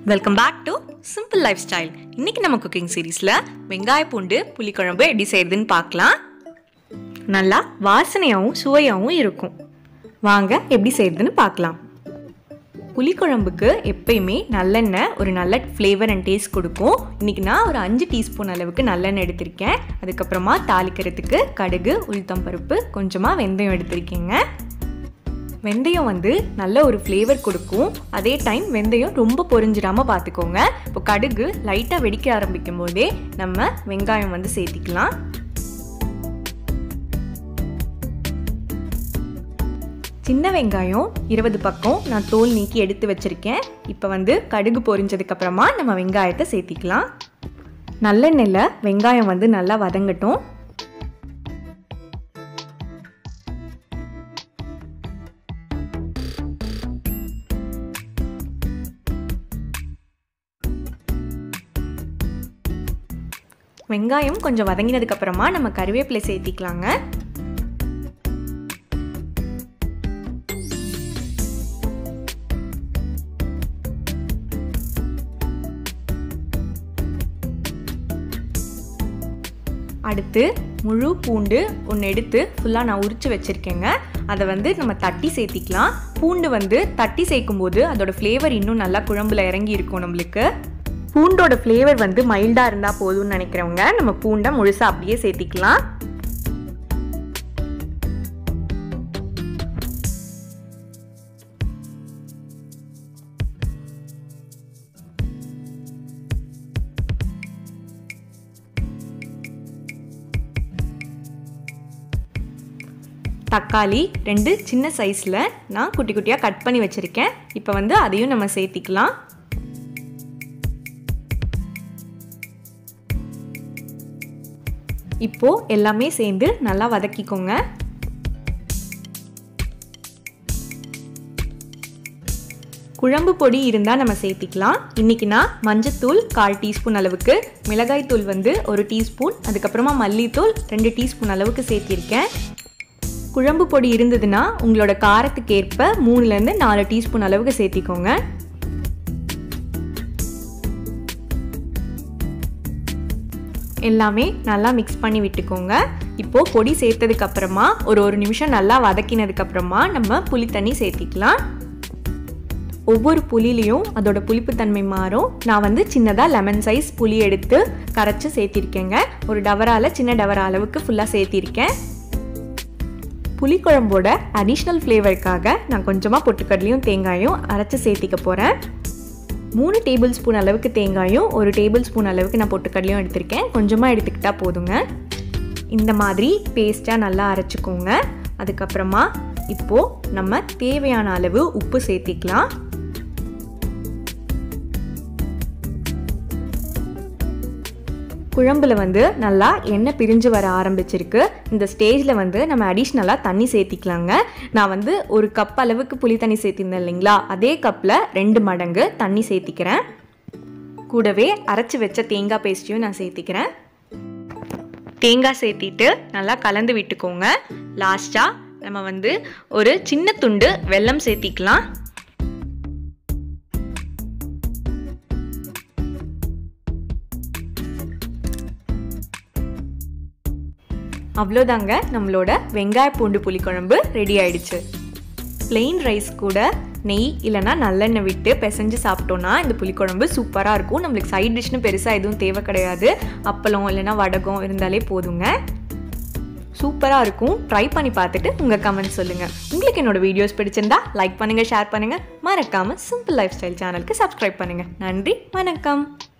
welcome back to simple life style இன்னைக்கு நம்ம cooking சீரீஸில் வெங்காய பூண்டு புளிக்குழம்பு எப்படி செய்யறதுன்னு பார்க்கலாம் நல்லா வாசனையாகவும் சுவையாகவும் இருக்கும் வாங்க எப்படி செய்யறதுன்னு பார்க்கலாம் புளிக்குழம்புக்கு எப்பயுமே நல்லெண்ணெய் ஒரு நல்ல ஃப்ளேவர் அண்ட் டேஸ்ட் கொடுக்கும் இன்றைக்கி நான் ஒரு அஞ்சு டீஸ்பூன் அளவுக்கு நல்லெண்ணெய் எடுத்திருக்கேன் அதுக்கப்புறமா தாளிக்கிறதுக்கு கடுகு உளுத்தம் பருப்பு கொஞ்சமாக வெந்தயம் எடுத்திருக்கேங்க வெந்தயம் வந்து நல்ல ஒரு ஃப்ளேவர் கொடுக்கும் அதே டைம் வெந்தயம் ரொம்ப பொரிஞ்சிடாமல் பார்த்துக்கோங்க இப்போ கடுகு லைட்டாக வெடிக்க ஆரம்பிக்கும் போதே நம்ம வெங்காயம் வந்து சேர்த்திக்கலாம் சின்ன வெங்காயம் இருபது பக்கம் நான் தோல் நீக்கி எடுத்து வச்சுருக்கேன் இப்போ வந்து கடுகு பொரிஞ்சதுக்கப்புறமா நம்ம வெங்காயத்தை சேர்த்திக்கலாம் நல்லெண்ணெயில் வெங்காயம் வந்து நல்லா வதங்கட்டும் வெங்காயம் கொஞ்சம் வதங்கினதுக்கு அப்புறமா நம்ம கருவேப்பிலை சேர்த்திக்கலாங்க அடுத்து முழு பூண்டு ஒன்று எடுத்து ஃபுல்லாக நான் உரித்து வச்சுருக்கேங்க அதை வந்து நம்ம தட்டி சேர்த்திக்கலாம் பூண்டு வந்து தட்டி சேர்க்கும் போது அதோட ஃப்ளேவர் இன்னும் நல்லா குழம்புல இறங்கி இருக்கும் நம்மளுக்கு பூண்டோட ஃப்ளேவர் வந்து மைல்டாக இருந்தால் போதும்னு நினைக்கிறவங்க நம்ம பூண்டை முழுசாக அப்படியே சேர்த்திக்கலாம் தக்காளி ரெண்டு சின்ன சைஸில் நான் குட்டி குட்டியாக கட் பண்ணி வச்சுருக்கேன் இப்போ வந்து அதையும் நம்ம சேர்த்திக்கலாம் இப்போது எல்லாமே சேர்ந்து நல்லா வதக்கிக்கோங்க குழம்பு பொடி இருந்தால் நம்ம சேர்த்திக்கலாம் இன்றைக்கி நான் மஞ்சத்தூள் கால் டீஸ்பூன் அளவுக்கு மிளகாய் தூள் வந்து ஒரு டீஸ்பூன் அதுக்கப்புறமா மல்லித்தூள் ரெண்டு டீஸ்பூன் அளவுக்கு சேர்த்திருக்கேன் குழம்பு பொடி இருந்ததுன்னா உங்களோட காரத்துக்கு ஏற்ப மூணுலேருந்து நாலு டீஸ்பூன் அளவுக்கு சேர்த்திக்கோங்க எல்லாமே நல்லா மிக்ஸ் பண்ணி விட்டுக்கோங்க இப்போது பொடி சேர்த்ததுக்கு அப்புறமா ஒரு ஒரு நிமிஷம் நல்லா வதக்கினதுக்கு அப்புறமா நம்ம புளி தண்ணி சேர்த்திக்கலாம் ஒவ்வொரு புளிலையும் அதோட புளிப்புத்தன்மை மாறும் நான் வந்து சின்னதாக லெமன் சைஸ் புளி எடுத்து கரைச்சி சேர்த்திருக்கேங்க ஒரு டவரால் சின்ன டவரா அளவுக்கு ஃபுல்லாக சேர்த்திருக்கேன் புளிக்குழம்போட அடிஷ்னல் ஃப்ளேவருக்காக நான் கொஞ்சமாக பொட்டுக்கடலையும் தேங்காயும் அரைச்சி சேர்த்திக்க போகிறேன் மூணு டேபிள் ஸ்பூன் அளவுக்கு தேங்காயும் ஒரு டேபிள் ஸ்பூன் அளவுக்கு நான் பொட்டுக்கடலையும் எடுத்திருக்கேன் கொஞ்சமாக எடுத்துக்கிட்டால் போதுங்க இந்த மாதிரி பேஸ்ட்டாக நல்லா அரைச்சிக்கோங்க அதுக்கப்புறமா இப்போது நம்ம தேவையான அளவு உப்பு சேர்த்திக்கலாம் குழம்புல வந்து நல்லா எண்ணெய் பிரிஞ்சு வர ஆரம்பிச்சிருக்கு இந்த ஸ்டேஜில் வந்து நம்ம அடிஷ்னலாக தண்ணி சேர்த்திக்கலாங்க நான் வந்து ஒரு கப் அளவுக்கு புளி தண்ணி சேர்த்திருந்தேன் இல்லைங்களா அதே கப்பில் ரெண்டு மடங்கு தண்ணி சேர்த்திக்கிறேன் கூடவே அரைச்சி வச்ச தேங்காய் பேஸ்ட்டையும் நான் சேர்த்திக்கிறேன் தேங்காய் சேர்த்திட்டு நல்லா கலந்து விட்டுக்கோங்க லாஸ்ட்டாக நம்ம வந்து ஒரு சின்ன துண்டு வெல்லம் சேர்த்திக்கலாம் அவ்வளோதாங்க நம்மளோட வெங்காய பூண்டு புளிக்குழம்பு ரெடி ஆயிடுச்சு பிளெயின் ரைஸ் கூட நெய் இல்லைனா நல்லெண்ணெய் விட்டு பிசைஞ்சு சாப்பிட்டோன்னா இந்த புளிக்குழம்பு சூப்பராக இருக்கும் நம்மளுக்கு சைட் டிஷ்னு பெருசாக எதுவும் தேவை கிடையாது அப்பளம் இல்லைனா வடகம் இருந்தாலே போதுங்க சூப்பராக இருக்கும் ட்ரை பண்ணி பார்த்துட்டு உங்கள் கமெண்ட் சொல்லுங்கள் உங்களுக்கு என்னோட வீடியோஸ் பிடிச்சிருந்தா லைக் பண்ணுங்கள் ஷேர் பண்ணுங்கள் மறக்காமல் சிம்பிள் லைஃப் ஸ்டைல் சேனலுக்கு சப்ஸ்கிரைப் பண்ணுங்கள் நன்றி வணக்கம்